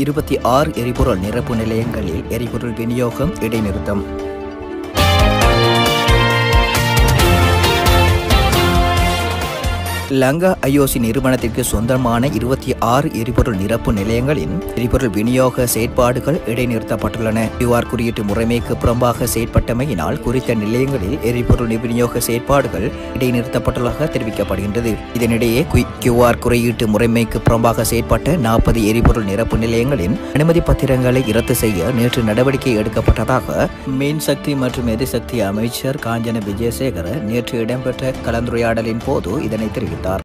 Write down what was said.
இருபத்தி ஆறு எரிபொருள் நிரப்பு நிலையங்களில் எரிபொருள் விநியோகம் இடைநிறுத்தம் லங்கா ஐஓசி நிறுவனத்திற்கு சொந்தமான இருபத்தி ஆறு எரிபொருள் நிரப்பு நிலையங்களின் எரிபொருள் விநியோக செயற்பாடுகள் இடைநிறுத்தப்பட்டுள்ளன கியூஆர் குறியீட்டு முறைமைக்கு புறம்பாக செயற்பட்டமையினால் குறித்த நிலையங்களில் எரிபொருள் விநியோக செயற்பாடுகள் இடைநிறுத்தப்பட்டுள்ளதாக தெரிவிக்கப்படுகின்றது இதனிடையே கியூஆர் குறியீட்டு முறைமைக்கு புறம்பாக செயற்பட்ட நாற்பது எரிபொருள் நிரப்பு நிலையங்களின் அனுமதி பத்திரங்களை ரத்து செய்ய நேற்று நடவடிக்கை எடுக்கப்பட்டதாக மின்சக்தி மற்றும் எரிசக்தி அமைச்சர் காஞ்சன விஜயசேகர நேற்று இடம்பெற்ற கலந்துரையாடலின் போது இதனை தெரிவித்தார்